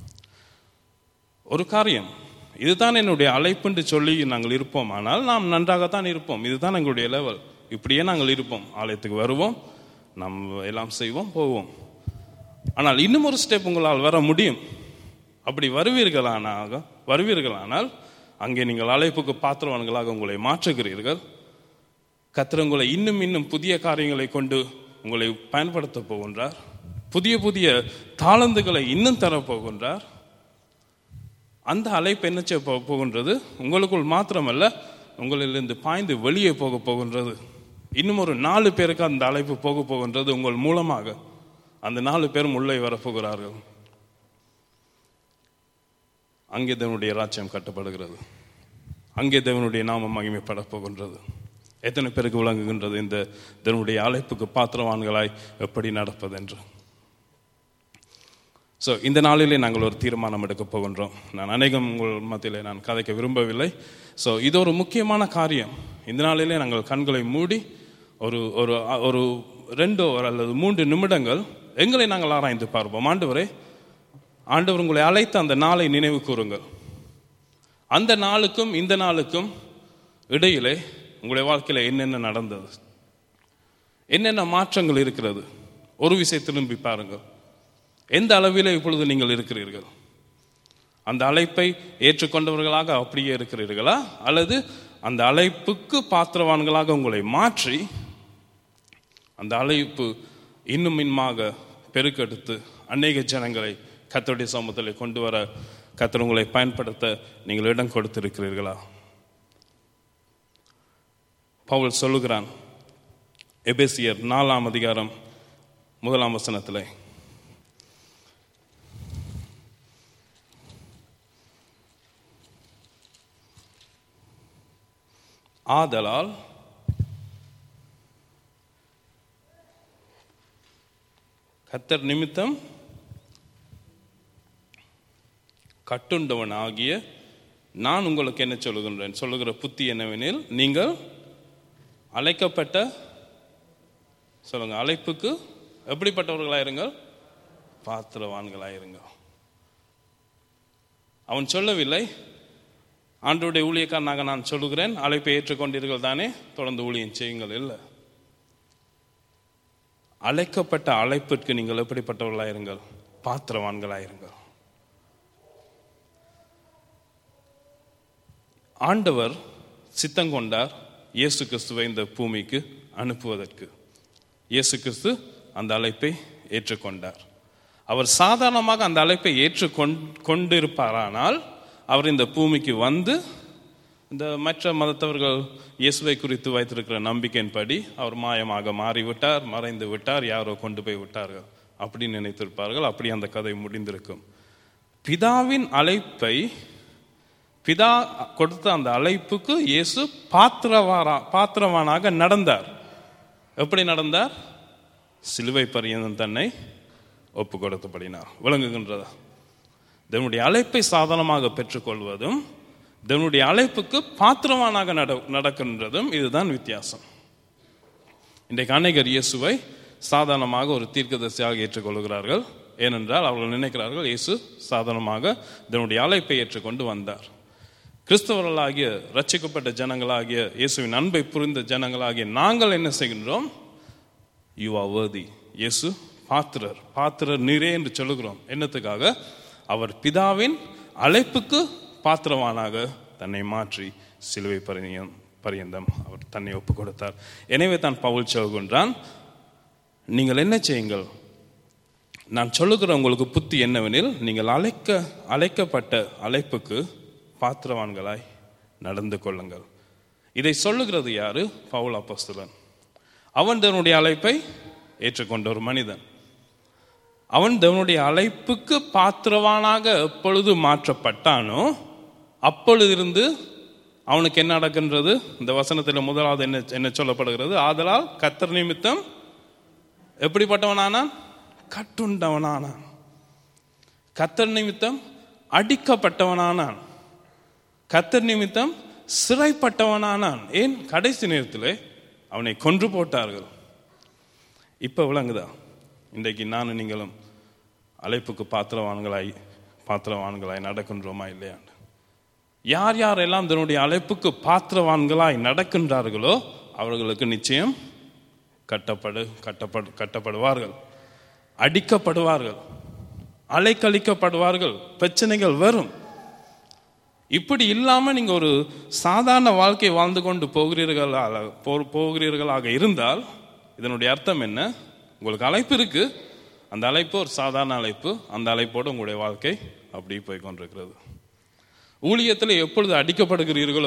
B: ஒரு காரியம் இதுதான் என்னுடைய அழைப்பு என்று சொல்லி நாங்கள் இருப்போம் ஆனால் நாம் நன்றாகத்தான் இருப்போம் இதுதான் எங்களுடைய லெவல் இப்படியே நாங்கள் இருப்போம் ஆலயத்துக்கு வருவோம் நாம் எல்லாம் செய்வோம் போவோம் ஆனால் இன்னும் ஒரு ஸ்டெப் உங்களால் வர முடியும் அப்படி வருவீர்களானாக வருவீர்களானால் அங்கே நீங்கள் அழைப்புக்கு பாத்திரவான்களாக உங்களை மாற்றுகிறீர்கள் கர்த்தர் உங்களை இன்னும் இன்னும் புதிய காரியங்களை கொண்டு உங்களை பயன்படுத்த போகின்றார் புதிய புதிய தாளந்துகளை இன்னும் தரப் போகின்றார் அந்த அழைப்பு என்ன செய்ய போ- போகின்றது உங்களுக்குள் மாத்திரமல்ல உங்களிலிருந்து பாய்ந்து வெளியே போக போகின்றது இன்னும் ஒரு நாலு பேருக்கு அந்த அழைப்பு போக போகின்றது உங்கள் மூலமாக அந்த நாலு பேரும் உள்ளே வரப்போகிறார்கள் அங்கே தேவனுடைய ராஜ்யம் கட்டப்படுகிறது அங்கே தேவனுடைய நாமம் மகிமைப்பட போகின்றது எத்தனை பேருக்கு விளங்குகின்றது இந்த தேவனுடைய அழைப்புக்கு பாத்திரவான்களாய் எப்படி நடப்பது என்று ஸோ இந்த நாளிலே நாங்கள் ஒரு தீர்மானம் எடுக்க போகின்றோம் நான் அநேகம் உங்கள் மத்தியிலே நான் கதைக்க விரும்பவில்லை ஸோ இது ஒரு முக்கியமான காரியம் இந்த நாளிலே நாங்கள் கண்களை மூடி ஒரு ஒரு ஒரு ரெண்டோ அல்லது மூன்று நிமிடங்கள் எங்களை நாங்கள் ஆராய்ந்து பார்ப்போம் ஆண்டவரே ஆண்டவர் உங்களை அழைத்த அந்த நாளை நினைவு கூறுங்கள் அந்த நாளுக்கும் இந்த நாளுக்கும் இடையிலே உங்களுடைய வாழ்க்கையில் என்னென்ன நடந்தது என்னென்ன மாற்றங்கள் இருக்கிறது ஒரு விஷயம் திரும்பி பாருங்கள் எந்த அளவில் இப்பொழுது நீங்கள் இருக்கிறீர்கள் அந்த அழைப்பை ஏற்றுக்கொண்டவர்களாக அப்படியே இருக்கிறீர்களா அல்லது அந்த அழைப்புக்கு பாத்திரவான்களாக உங்களை மாற்றி அந்த அழைப்பு இன்னும் இன்னமாக பெருக்கெடுத்து அநேக ஜனங்களை கத்தருடைய சமூகத்தில் கொண்டு வர கத்தர் உங்களை பயன்படுத்த நீங்கள் இடம் கொடுத்திருக்கிறீர்களா பவுல் சொல்லுகிறான் எபேசியர் நாலாம் அதிகாரம் முதலாம் வசனத்தில் ஆதலால் கத்தர் நிமித்தம் கட்டுண்டவன் ஆகிய நான் உங்களுக்கு என்ன சொல்லுகின்றேன் சொல்லுகிற புத்தி என்னவெனில் நீங்கள் அழைக்கப்பட்ட சொல்லுங்க அழைப்புக்கு எப்படிப்பட்டவர்களாயிருங்கள் பாத்திரவான்களாயிருங்கள் அவன் சொல்லவில்லை ஆண்டோடைய ஊழியக்காரனாக நான் சொல்லுகிறேன் அழைப்பை ஏற்றுக்கொண்டீர்கள் தானே தொடர்ந்து ஊழியம் செய்யுங்கள் இல்லை அழைக்கப்பட்ட அழைப்பிற்கு நீங்கள் எப்படிப்பட்டவர்களாயிருங்கள் பாத்திரவான்களாயிருங்கள் ஆண்டவர் சித்தங்கொண்டார் இயேசு கிறிஸ்துவை இந்த பூமிக்கு அனுப்புவதற்கு இயேசு கிறிஸ்து அந்த அழைப்பை ஏற்றுக்கொண்டார் அவர் சாதாரணமாக அந்த அழைப்பை ஏற்றுக்கொண் கொண்டிருப்பாரானால் அவர் இந்த பூமிக்கு வந்து இந்த மற்ற மதத்தவர்கள் இயேசுவை குறித்து வைத்திருக்கிற நம்பிக்கையின்படி அவர் மாயமாக மாறிவிட்டார் மறைந்து விட்டார் யாரோ கொண்டு போய் விட்டார்கள் அப்படி நினைத்திருப்பார்கள் அப்படி அந்த கதை முடிந்திருக்கும் பிதாவின் அழைப்பை பிதா கொடுத்த அந்த அழைப்புக்கு இயேசு பாத்திரவாரா பாத்திரவானாக நடந்தார் எப்படி நடந்தார் சிலுவை பரியந்தம் தன்னை ஒப்பு கொடுத்தபடினார் விளங்குகின்றதா தன்னுடைய அழைப்பை சாதனமாக பெற்றுக்கொள்வதும் தன்னுடைய அழைப்புக்கு பாத்திரவானாக நட நடக்கின்றதும் இதுதான் வித்தியாசம் இன்றைக்கு அநேகர் இயேசுவை சாதாரணமாக ஒரு தீர்க்கதரிசியாக ஏற்றுக்கொள்கிறார்கள் ஏனென்றால் அவர்கள் நினைக்கிறார்கள் இயேசு சாதாரணமாக தன்னுடைய அழைப்பை ஏற்றுக்கொண்டு வந்தார் கிறிஸ்தவர்களாகிய ரட்சிக்கப்பட்ட ஜனங்களாகிய இயேசுவின் அன்பை புரிந்த ஜனங்களாகிய நாங்கள் என்ன செய்கின்றோம் யூ ஆர் வேர்தி இயேசு பாத்திரர் பாத்திரர் நீரே என்று சொல்லுகிறோம் என்னத்துக்காக அவர் பிதாவின் அழைப்புக்கு பாத்திரவானாக தன்னை மாற்றி சிலுவை பரியந்தம் பரியந்தம் அவர் தன்னை ஒப்பு கொடுத்தார் எனவே தான் பவுல் சொல்கின்றான் நீங்கள் என்ன செய்யுங்கள் நான் சொல்லுகிற உங்களுக்கு புத்தி என்னவெனில் நீங்கள் அழைக்க அழைக்கப்பட்ட அழைப்புக்கு பாத்திரவான்களாய் நடந்து கொள்ளுங்கள் இதை சொல்லுகிறது யாரு பவுல் அப்போஸ்தலன் அவன் தன்னுடைய அழைப்பை ஏற்றுக்கொண்ட ஒரு மனிதன் அவன் தன்னுடைய அழைப்புக்கு பாத்திரவானாக எப்பொழுது மாற்றப்பட்டானோ அப்பொழுதிருந்து அவனுக்கு என்ன நடக்கின்றது இந்த வசனத்தில் முதலாவது என்ன என்ன சொல்லப்படுகிறது ஆதலால் கத்தர் நிமித்தம் எப்படிப்பட்டவனானான் கட்டுண்டவனானான் கத்தர் நிமித்தம் அடிக்கப்பட்டவனானான் கத்தர் நிமித்தம் சிறைப்பட்டவனானான் ஏன் கடைசி நேரத்தில் அவனை கொன்று போட்டார்கள் இப்ப விளங்குதா இன்றைக்கு நானும் நீங்களும் அழைப்புக்கு பாத்திரவான்களாய் பாத்திரவான்களாய் நடக்கின்றோமா இல்லையாண்டு யார் யாரெல்லாம் தன்னுடைய அழைப்புக்கு பாத்திரவான்களாய் நடக்கின்றார்களோ அவர்களுக்கு நிச்சயம் கட்டப்படு கட்டப்படு கட்டப்படுவார்கள் அடிக்கப்படுவார்கள் அலைக்கழிக்கப்படுவார்கள் பிரச்சனைகள் வரும் இப்படி இல்லாம நீங்க ஒரு சாதாரண வாழ்க்கை வாழ்ந்து கொண்டு போகிறீர்களாக போ- போகிறீர்களாக இருந்தால் இதனுடைய அர்த்தம் என்ன உங்களுக்கு அழைப்பு இருக்கு அந்த அழைப்பு ஒரு சாதாரண அழைப்பு அந்த அழைப்போடு உங்களுடைய வாழ்க்கை அப்படி போய் கொண்டிருக்கிறது ஊழியத்தில் எப்பொழுது அடிக்கப்படுகிறீர்களோ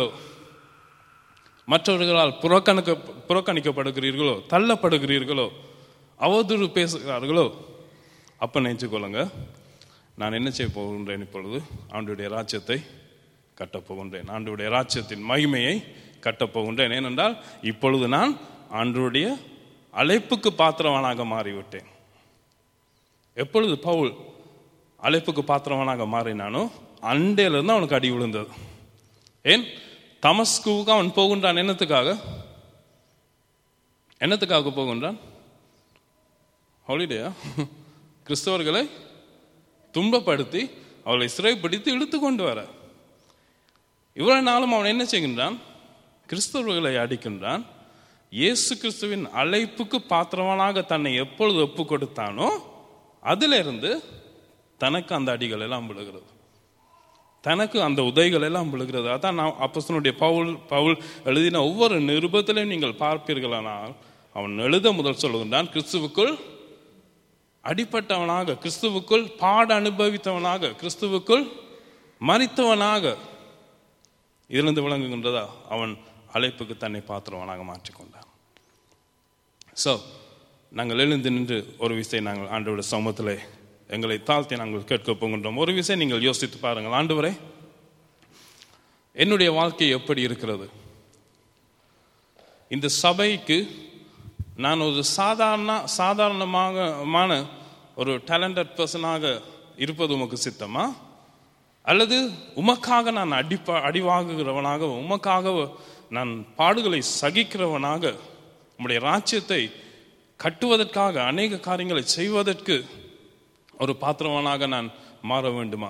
B: மற்றவர்களால் புறக்கணிக்க புறக்கணிக்கப்படுகிறீர்களோ தள்ளப்படுகிறீர்களோ அவதூறு பேசுகிறார்களோ அப்ப நினைச்சுக்கொள்ளுங்க நான் என்ன செய்ய போகின்றேன் இப்பொழுது ஆண்டுடைய ராஜ்யத்தை கட்டப் போகின்றேன் ஆண்டுடைய ராஜ்யத்தின் மகிமையை கட்டப் போகின்றேன் ஏனென்றால் இப்பொழுது நான் ஆண்டுடைய அழைப்புக்கு பாத்திரவானாக மாறிவிட்டேன் எப்பொழுது பவுல் அழைப்புக்கு பாத்திரவானாக மாறினானோ அண்டையிலிருந்து அவனுக்கு அடி விழுந்தது ஏன் தமஸ்குவுக்கு அவன் போகின்றான் என்னத்துக்காக என்னத்துக்காக போகின்றான் ஹாலிடேயா கிறிஸ்தவர்களை துன்பப்படுத்தி அவளை சிறைப்பிடித்து இழுத்து கொண்டு வர இவ்வளவு நாளும் அவன் என்ன செய்கின்றான் கிறிஸ்தவர்களை அடிக்கின்றான் இயேசு கிறிஸ்துவின் அழைப்புக்கு பாத்திரவனாக தன்னை எப்பொழுது ஒப்பு கொடுத்தானோ அதிலிருந்து தனக்கு அந்த அடிகள் எல்லாம் விழுகிறது தனக்கு அந்த உதைகள் எல்லாம் விழுகிறது அதான் நான் அப்போஸ்தலனுடைய பவுல் பவுல் எழுதின ஒவ்வொரு நிருபத்திலையும் நீங்கள் பார்ப்பீர்களானால் அவன் எழுத முதல் சொல்லுகின்றான் கிறிஸ்துவுக்குள் அடிப்பட்டவனாக கிறிஸ்துவுக்குள் பாட அனுபவித்தவனாக கிறிஸ்துவுக்குள் மறித்தவனாக இதிலிருந்து விளங்குகின்றதா அவன் அழைப்புக்கு தன்னை பாத்திரவனாக மாற்றிக்கொண்டான் ஸோ நாங்கள் எழுந்து நின்று ஒரு விஷயம் நாங்கள் ஆண்டோட சமூகத்தில் எங்களை தாழ்த்தி நாங்கள் கேட்க போகின்றோம் ஒரு விஷயம் நீங்கள் யோசித்து பாருங்கள் ஆண்டவரே என்னுடைய வாழ்க்கை எப்படி இருக்கிறது இந்த சபைக்கு நான் ஒரு சாதாரண சாதாரணமாக ஒரு டேலண்டட் பர்சனாக இருப்பது உமக்கு சித்தமா அல்லது உமக்காக நான் அடிப்பா அடிவாங்குகிறவனாக உமக்காக நான் பாடுகளை சகிக்கிறவனாக உம்முடைய ராஜ்யத்தை கட்டுவதற்காக அநேக காரியங்களை செய்வதற்கு ஒரு பாத்திரவனாக நான் மாற வேண்டுமா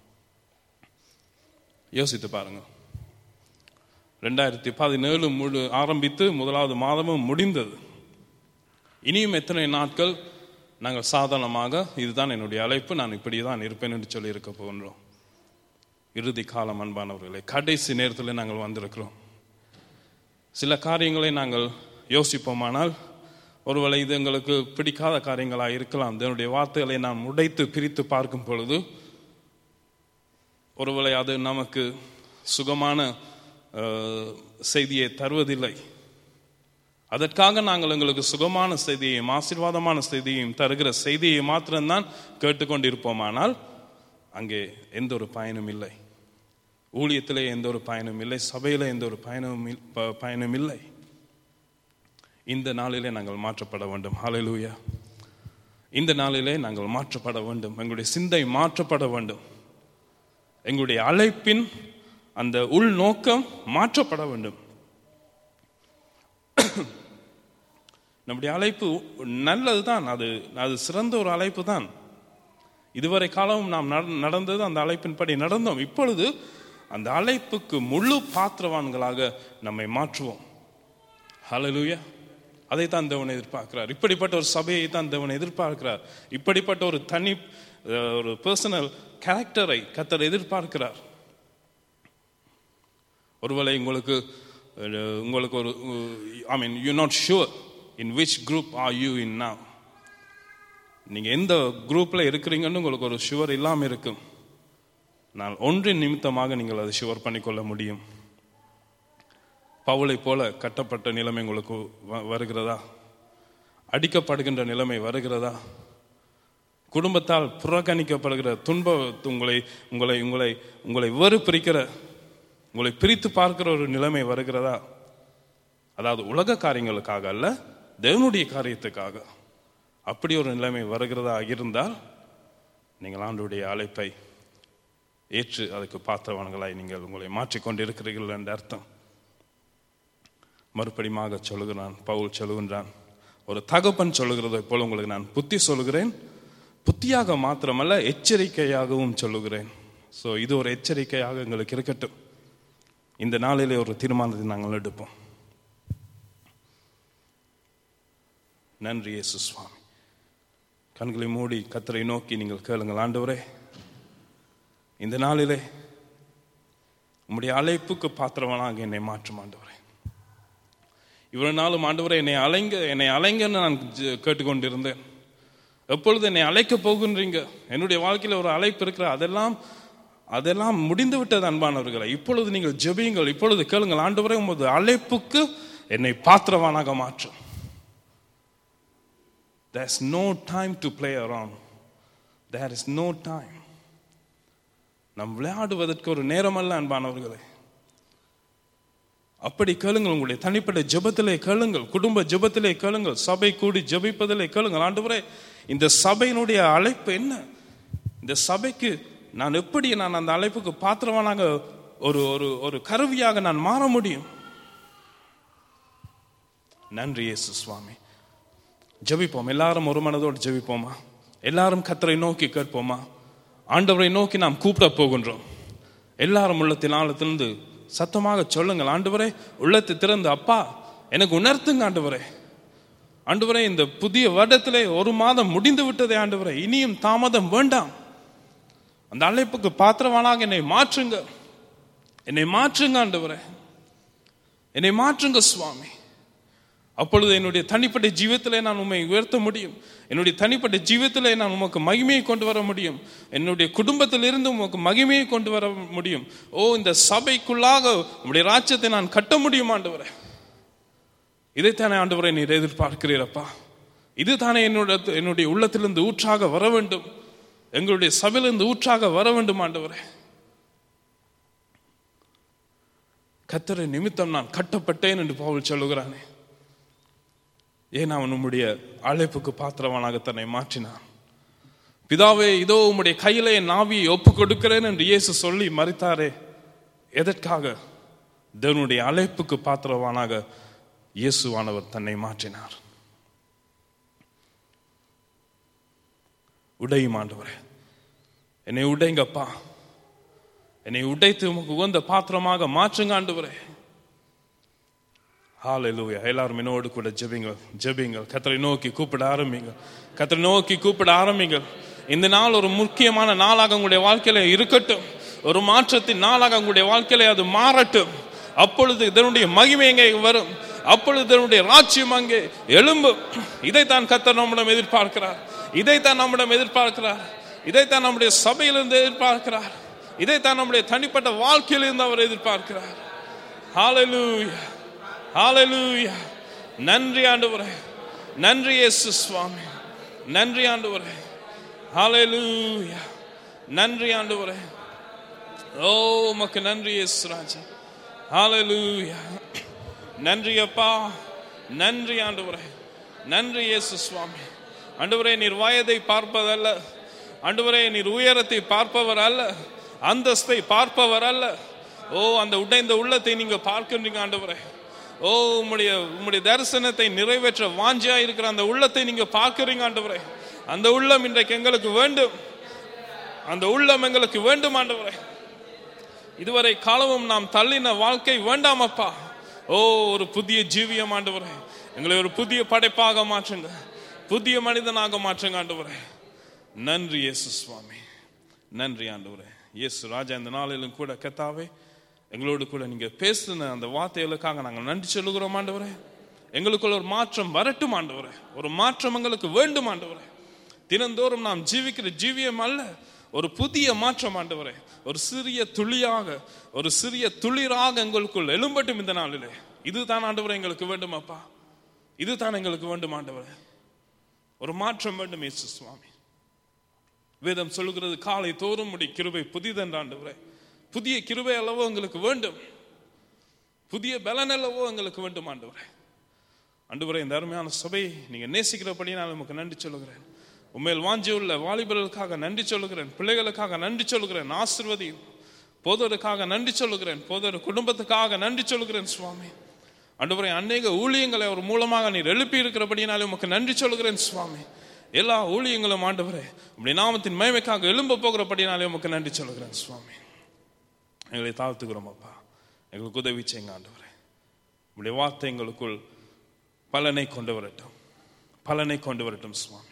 B: யோசித்து பாருங்க ரெண்டாயிரத்தி பதினேழு முழு ஆரம்பித்து முதலாவது மாதமும் முடிந்தது இனியும் எத்தனை நாட்கள் நாங்கள் சாதாரணமாக இதுதான் என்னுடைய அழைப்பு நான் இப்படி தான் இருப்பேன் என்று சொல்லி இருக்க போகின்றோம் இறுதி காலம் அன்பானவர்களே கடைசி நேரத்தில் நாங்கள் வந்திருக்கிறோம் சில காரியங்களை நாங்கள் யோசிப்போமானால் ஒருவேளை இது எங்களுக்கு பிடிக்காத காரியங்களாக இருக்கலாம் இதனுடைய வார்த்தைகளை நாம் உடைத்து பிரித்து பார்க்கும் பொழுது ஒருவேளை அது நமக்கு சுகமான அஹ், செய்தியை தருவதில்லை அதற்காக நாங்கள் எங்களுக்கு சுகமான செய்தியையும் ஆசீர்வாதமான செய்தியையும் தருகிற செய்தியை மாத்திரம்தான் கேட்டுக்கொண்டிருப்போமானால் அங்கே எந்த ஒரு பயனும் இல்லை ஊழியத்திலே எந்த ஒரு பயனும் இல்லை சபையில எந்த ஒரு பயனும் இல்- ப- பயனும் இல்லை இந்த நாளிலே நாங்கள் மாற்றப்பட வேண்டும் ஹalleluya இந்த நாளிலே நாங்கள் மாற்றப்பட வேண்டும் எங்களுடைய சிந்தை மாற்றப்பட வேண்டும் எங்களுடைய அழைப்பின் அந்த உள் நோக்கம் மாற்றப்பட வேண்டும் நம்முடைய அழைப்பு நல்லதுதான் அது அது சிறந்த ஒரு அழைப்பு தான் இதுவரை காலமும் நாம் நட- நடந்தது அந்த அழைப்பின்படி நடந்தோம் இப்பொழுது அந்த அழைப்புக்கு முழு பாத்திரவான்களாக நம்மை மாற்றுவோம் ஹalleluya அதை தான் தேவன் எதிர்பார்க்கிறார் இப்படிப்பட்ட ஒரு சபையை தான் தேவன் எதிர்பார்க்கிறார் இப்படிப்பட்ட ஒரு தனி அஹ், ஒரு பர்சனல் கேரக்டரை கத்தர் எதிர்பார்க்கிறார் ஒருவேளை உங்களுக்கு அஹ், உங்களுக்கு ஒரு I mean you not sure in which group are you in now நீங்க எந்த குரூப்ல இருக்கிறீங்கன்னு உங்களுக்கு ஒரு ஷுவர் இல்லாம இருக்கும் நான் ஒன்றின் நிமித்தமாக நீங்கள் அதை ஷுவர் பண்ணிக்கொள்ள முடியும் பவுளை போல கட்டப்பட்ட நிலைமை உங்களுக்கு வ- வருகிறதா அடிக்கப்படுகின்ற நிலைமை வருகிறதா குடும்பத்தால் புறக்கணிக்கப்படுகிற துன்ப உங்களை உங்களை உங்களை உங்களை வெறுப்பிரிக்கிற உங்களை பிரித்து பார்க்கிற ஒரு நிலைமை வருகிறதா அதாவது உலக காரியங்களுக்காக அல்ல தேவனுடைய காரியத்துக்காக அப்படி ஒரு நிலைமை வருகிறதா இருந்தால் நீங்கள் ஆண்டுடைய அழைப்பை ஏற்று அதுக்கு பாத்திரவான்களாய் நீங்கள் உங்களை மாற்றிக்கொண்டிருக்கிறீர்கள் என்ற அர்த்தம் மறுபடியுமாக சொல்லுகிறான் பவுல் சொல்லுகின்றான் ஒரு தகப்பன் சொல்லுகிறதை போல உங்களுக்கு நான் புத்தி சொல்லுகிறேன் புத்தியாக மாத்திரமல்ல எச்சரிக்கையாகவும் சொல்லுகிறேன் ஸோ இது ஒரு எச்சரிக்கையாக எங்களுக்கு இருக்கட்டும் இந்த நாளிலே ஒரு தீர்மானத்தை நாங்கள் எடுப்போம் நன்றி இயேசு சுவாமி கண்களை மூடி கத்தரை நோக்கி நீங்கள் கேளுங்கள் ஆண்டவரே இந்த நாளிலே உம்முடைய அழைப்புக்கு பாத்திரவனாக என்னை மாற்றும் ஆண்டவரே இவ்வளவு நாளும் ஆண்டவரே என்னை அலைங்க என்னை அலைங்கன்னு நான் ஜ- கேட்டுக்கொண்டிருந்தேன் எப்பொழுது என்னை அழைக்க போகின்றீங்க என்னுடைய வாழ்க்கையில் ஒரு அழைப்பு இருக்கிற அதெல்லாம் அதெல்லாம் முடிந்து விட்டது அன்பானவர்களை இப்பொழுது நீங்கள் ஜெபியுங்கள் இப்பொழுது கேளுங்கள் ஆண்டவரே உமது அழைப்புக்கு என்னை பாத்திரவானாக மாற்றும் There's no time to play around. There is no time. நம் விளையாடுவதற்கு ஒரு நேரமல்ல அன்பானவர்களே அப்படி கேளுங்கள் உங்களுடைய தனிப்பட்ட ஜெபத்திலே கேளுங்கள் குடும்ப ஜெபத்திலே கேளுங்கள் சபை கூடி ஜெபிப்பதிலே கேளுங்கள் ஆண்டவரே இந்த சபையினுடைய அழைப்பு என்ன இந்த சபைக்கு நான் எப்படி நான் அந்த அழைப்புக்கு பாத்திரவானாக ஒரு ஒரு ஒரு கருவியாக நான் மாற முடியும் நன்றி இயேசு சுவாமி ஜெபிப்போம் எல்லாரும் ஒரு மனதோடு ஜெபிப்போமா எல்லாரும் கத்தரை நோக்கி கேட்போமா ஆண்டவரை நோக்கி நாம் கூப்பிட போகின்றோம் எல்லாரும் உள்ளத்தின் ஆழத்திலிருந்து சத்தமாக சொல்லுங்கள் ஆண்டவரே உள்ளத்தை திறந்து அப்பா எனக்கு உணர்த்துங்க ஆண்டவரே ஆண்டவரே இந்த புதிய வருடத்திலே ஒரு மாதம் முடிந்து விட்டதே ஆண்டவரே இனியும் தாமதம் வேண்டாம் அந்த அழைப்புக்கு பாத்திரவானாக என்னை மாற்றுங்க என்னை மாற்றுங்க ஆண்டவரே என்னை மாற்றுங்க சுவாமி அப்பொழுது என்னுடைய தனிப்பட்ட ஜீவியத்திலே நான் உண்மை உயர்த்த முடியும் என்னுடைய தனிப்பட்ட ஜீவியத்திலே நான் உமக்கு மகிமையை கொண்டு வர முடியும் என்னுடைய குடும்பத்திலிருந்து உமக்கு மகிமையை கொண்டு வர முடியும் ஓ இந்த சபைக்குள்ளாக உங்களுடைய ராஜ்யத்தை நான் கட்ட முடியும் ஆண்டவரே இதைத்தானே ஆண்டவரை நீர் எதிர்பார்க்கிறீரப்பா இதுதானே என்னோட என்னுடைய உள்ளத்திலிருந்து ஊற்றாக வர வேண்டும் எங்களுடைய சபையிலிருந்து ஊற்றாக வர வேண்டும் ஆண்டவரே கத்தரை நிமித்தம் நான் கட்டப்பட்டேன் என்று பவுல் சொல்லுகிறானே ஏன் அவன் உம்முடைய அழைப்புக்கு பாத்திரவானாக தன்னை மாற்றினான் பிதாவே இதோ உம்முடைய கையிலே என் நாவியை ஒப்பு கொடுக்கிறேன் என்று இயேசு சொல்லி மறித்தாரே எதற்காக தேவனுடைய அழைப்புக்கு பாத்திரவானாக இயேசுவானவர் தன்னை மாற்றினார் உடையும் ஆண்டவரே என்னை உடைங்கப்பா என்னை உடைத்து உமக்கு உகந்த பாத்திரமாக மாற்றுங்க ஆண்டவரே ஹalleluya எல்லாரும் என்னோடு கூட ஜெபிங்கள் ஜெபிங்கள் கத்தரை நோக்கி கூப்பிட ஆரம்பிங்க கத்தரை நோக்கி கூப்பிட ஆரம்பிங்க இந்த நாள் ஒரு முக்கியமான நாளாக உங்களுடைய வாழ்க்கையில இருக்கட்டும் ஒரு மாற்றத்தின் நாளாக உங்களுடைய வாழ்க்கையில அது மாறட்டும் அப்பொழுது இதனுடைய மகிமை எங்கே வரும் அப்பொழுது இதனுடைய ராஜ்யம் அங்கே எழும்பும் இதைத்தான் கத்தர் நம்மிடம் எதிர்பார்க்கிறார் இதைத்தான் நம்மிடம் எதிர்பார்க்கிறார் இதைத்தான் நம்முடைய சபையிலிருந்து எதிர்பார்க்கிறார் இதைத்தான் நம்முடைய தனிப்பட்ட வாழ்க்கையிலிருந்து அவர் எதிர்பார்க்கிறார் ஹalleluya ஹalleluya நன்றி ஆண்டவரே நன்றி இயேசு சுவாமி நன்றி ஆண்டவரே ஹalleluya நன்றி ஆண்டவரே ஓ உமக்கு நன்றி இயேசு ராஜா ஹalleluya நன்றி அப்பா நன்றி ஆண்டவரே நன்றி இயேசு சுவாமி ஆண்டவரே நீர் வயதை பார்ப்பதல்ல ஆண்டவரே நீர் உயரத்தை பார்ப்பவர் அல்ல அந்தஸ்தை பார்ப்பவர் அல்ல ஓ அந்த உடைந்த உள்ளத்தை நீங்க பார்க்கின்றீங்க ஆண்டவரே ஓ உம்முடைய உம்முடைய தரிசனத்தை நிறைவேற்ற வாஞ்சியா இருக்கிற அந்த உள்ளத்தை நீங்க பார்க்கிறீங்க ஆண்டவரே அந்த உள்ளம் இன்றைக்கு எங்களுக்கு வேண்டும் அந்த உள்ளம் எங்களுக்கு வேண்டும் ஆண்டவரே இதுவரை காலமும் நாம் தள்ளின வாழ்க்கை வேண்டாம் அப்பா ஓ ஒரு புதிய ஜீவியம் ஆண்டவரே எங்களை ஒரு புதிய படைப்பாக மாற்றுங்க புதிய மனிதனாக மாற்றுங்க ஆண்டவரே நன்றி இயேசு சுவாமி நன்றி ஆண்டவரே இயேசு ராஜா இந்த நாளிலும் கூட கத்தாவே எங்களோடு கூட நீங்க பேசின அந்த வார்த்தைகளுக்காக நாங்கள் நன்றி சொல்லுகிறோம் ஆண்டவரே எங்களுக்குள்ள ஒரு மாற்றம் வரட்டும் ஆண்டவரே ஒரு மாற்றம் எங்களுக்கு வேண்டும் ஆண்டவரே தினந்தோறும் நாம் ஜீவிக்கிற ஜீவியம் அல்ல ஒரு புதிய மாற்றம் ஆண்டவரே ஒரு சிறிய துளியாக ஒரு சிறிய துளிராக எங்களுக்குள் எழும்பட்டும் இந்த நாளிலே இதுதான் ஆண்டவரே எங்களுக்கு வேண்டும் அப்பா இதுதான் எங்களுக்கு வேண்டும் ஆண்டவரே ஒரு மாற்றம் வேண்டும் இயேசு சுவாமி வேதம் சொல்லுகிறது காலை தோறும் முடி கிருபை புதிதென்ற ஆண்டவரே புதிய கிருபை அளவோ எங்களுக்கு வேண்டும் புதிய பலன் அளவோ எங்களுக்கு வேண்டும் ஆண்டவரே ஆண்டவரே இந்த அருமையான சபை நீங்க நேசிக்கிறபடி நான் உமக்கு நன்றி சொல்லுகிறேன் உண்மையில் வாஞ்சி உள்ள வாலிபர்களுக்காக நன்றி சொல்லுகிறேன் பிள்ளைகளுக்காக நன்றி சொல்லுகிறேன் ஆசிர்வதியும் போதருக்காக நன்றி சொல்லுகிறேன் போதர் குடும்பத்துக்காக நன்றி சொல்லுகிறேன் சுவாமி ஆண்டவரே அநேக ஊழியங்களை அவர் மூலமாக நீர் எழுப்பி இருக்கிறபடினாலே உமக்கு நன்றி சொல்லுகிறேன் சுவாமி எல்லா ஊழியங்களும் ஆண்டவரே உடைய நாமத்தின் மயமைக்காக எழும்ப போகிறபடினாலே உமக்கு நன்றி சொல்லுகிறேன் சுவாமி எங்களை தாழ்த்துக்கிறோம் அப்பா எங்களுக்கு உதவி செய்யுங்க ஆண்டவரே உடைய வார்த்தை எங்களுக்குள் பலனை கொண்டு வரட்டும் பலனை கொண்டு வரட்டும் சுவாமி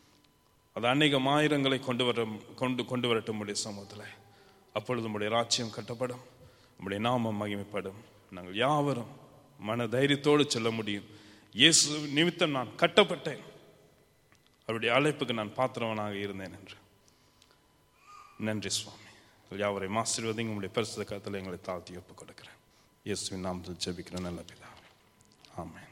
B: அது அநேகம் ஆயிரங்களை கொண்டு வர கொண்டு கொண்டு வரட்டும் உடைய சமூகத்தில் அப்பொழுது உடைய ராஜ்யம் கட்டப்படும் உடைய நாமம் மகிமைப்படும் நாங்கள் யாவரும் மன தைரியத்தோடு சொல்ல முடியும் இயேசு நிமித்தம் நான் கட்டப்பட்டேன் அவருடைய அழைப்புக்கு நான் பாத்திரவனாக இருந்தேன் என்று நன்றி சுவாமி யாவரை ஆசீர்வதிங்க உங்களுடைய பரிசுத்த கருத்தில் எங்களை தாழ்த்தி ஒப்புக் கொடுக்கிறேன் இயேசுவின் நாமத்தில் ஜெபிக்கிறேன் நல்ல பிதா ஆமென்